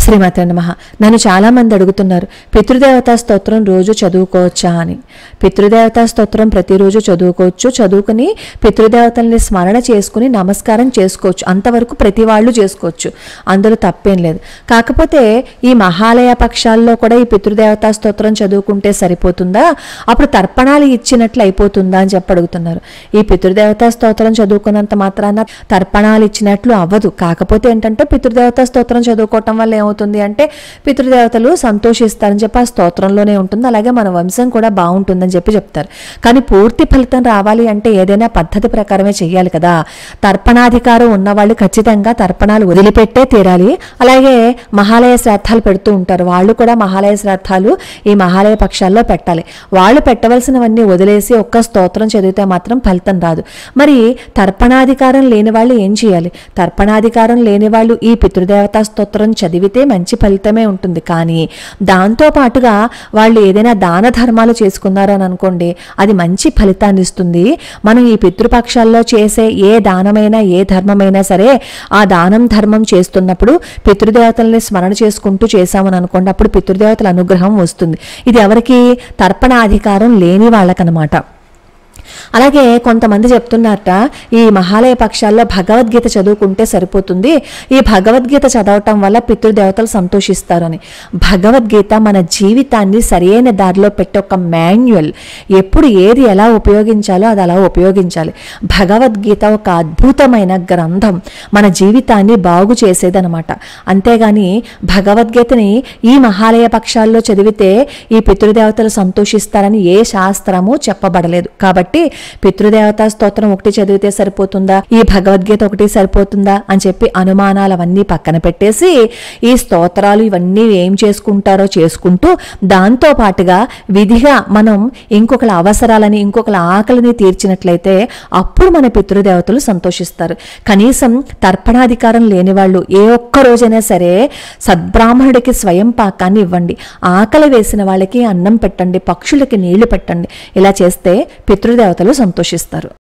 శ్రీమతి నమ నన్ను చాలా మంది అడుగుతున్నారు పితృదేవతా స్తోత్రం రోజు చదువుకోవచ్చా అని పితృదేవతా స్తోత్రం ప్రతిరోజు చదువుకోవచ్చు చదువుకుని పితృదేవతల్ని స్మరణ చేసుకుని నమస్కారం చేసుకోవచ్చు అంతవరకు ప్రతి వాళ్ళు చేసుకోవచ్చు అందులో తప్పేం లేదు కాకపోతే ఈ మహాలయ పక్షాల్లో కూడా ఈ పితృదేవతా స్తోత్రం చదువుకుంటే సరిపోతుందా అప్పుడు తర్పణాలు ఇచ్చినట్లు అయిపోతుందా అని చెప్పి అడుగుతున్నారు ఈ పితృదేవతా స్తోత్రం చదువుకున్నంత మాత్రాన తర్పణాలు ఇచ్చినట్లు అవ్వదు కాకపోతే ఏంటంటే పితృదేవతా స్తోత్రం చదువుకోవటం వల్ల ఏమవుతుంది అంటే పితృదేవతలు సంతోషిస్తారని చెప్పి ఆ స్తోత్రంలోనే ఉంటుంది అలాగే మన వంశం కూడా బాగుంటుందని చెప్పి చెప్తారు కానీ పూర్తి ఫలితం రావాలి అంటే ఏదైనా పద్ధతి ప్రకారమే చెయ్యాలి కదా తర్పణాధికారం ఉన్నవాళ్ళు ఖచ్చితంగా తర్పణాలు వదిలిపెట్టే తీరాలి అలాగే మహాలయ శ్రాద్ధాలు పెడుతూ ఉంటారు వాళ్ళు కూడా మహాలయ శ్రాద్ధాలు ఈ మహాలయ పక్షాల్లో పెట్టాలి వాళ్ళు పెట్టవలసినవన్నీ వదిలేసి ఒక్క స్తోత్రం చదివితే మాత్రం ఫలితం రాదు మరి తర్పణాధికారం లేని వాళ్ళు ఏం చేయాలి తర్పణాధికారం లేని వాళ్ళు ఈ పితృదేవతా స్తోత్రం చదివితే మంచి ఫలితమే ఉంటుంది కానీ దాంతో పాటుగా వాళ్ళు ఏదైనా దాన ధర్మాలు చేసుకున్నారు అని అనుకోండి అది మంచి ఫలితాన్ని ఇస్తుంది మనం ఈ పితృపక్షాల్లో చేసే ఏ దానమైనా ఏ ధర్మమైనా సరే ఆ దానం ధర్మం చేస్తున్నప్పుడు పితృదేవతల్ని స్మరణ చేసుకుంటూ చేశామని అనుకోండి అప్పుడు పితృదేవతల అనుగ్రహం వస్తుంది ఇది ఎవరికి తర్పణాధికారం లేని వాళ్ళకనమాట అలాగే కొంతమంది చెప్తున్నారట ఈ మహాలయ పక్షాల్లో భగవద్గీత చదువుకుంటే సరిపోతుంది ఈ భగవద్గీత చదవటం వల్ల పితృదేవతలు సంతోషిస్తారని భగవద్గీత మన జీవితాన్ని సరైన దారిలో పెట్టే ఒక మాన్యువల్ ఎప్పుడు ఏది ఎలా ఉపయోగించాలో అది అలా ఉపయోగించాలి భగవద్గీత ఒక అద్భుతమైన గ్రంథం మన జీవితాన్ని బాగు చేసేదనమాట అంతేగాని భగవద్గీతని ఈ మహాలయ పక్షాల్లో చదివితే ఈ పితృదేవతలు సంతోషిస్తారని ఏ శాస్త్రము చెప్పబడలేదు కాబట్టి పితృదేవతా స్తోత్రం ఒకటి చదివితే సరిపోతుందా ఈ భగవద్గీత ఒకటి సరిపోతుందా అని చెప్పి అనుమానాలు అవన్నీ పక్కన పెట్టేసి ఈ స్తోత్రాలు ఇవన్నీ ఏం చేసుకుంటారో చేసుకుంటూ దాంతో పాటుగా విధిగా మనం ఇంకొకళ్ళ అవసరాలని ఇంకొకళ్ళ ఆకలిని తీర్చినట్లయితే అప్పుడు మన పితృదేవతలు సంతోషిస్తారు కనీసం తర్పణాధికారం లేని వాళ్ళు ఏ ఒక్క రోజైనా సరే సద్బ్రాహ్మణుడికి స్వయం పాకాన్ని ఇవ్వండి ఆకలి వేసిన వాళ్ళకి అన్నం పెట్టండి పక్షులకి నీళ్లు పెట్టండి ఇలా చేస్తే పితృదేవతలు సంతోషిస్తారు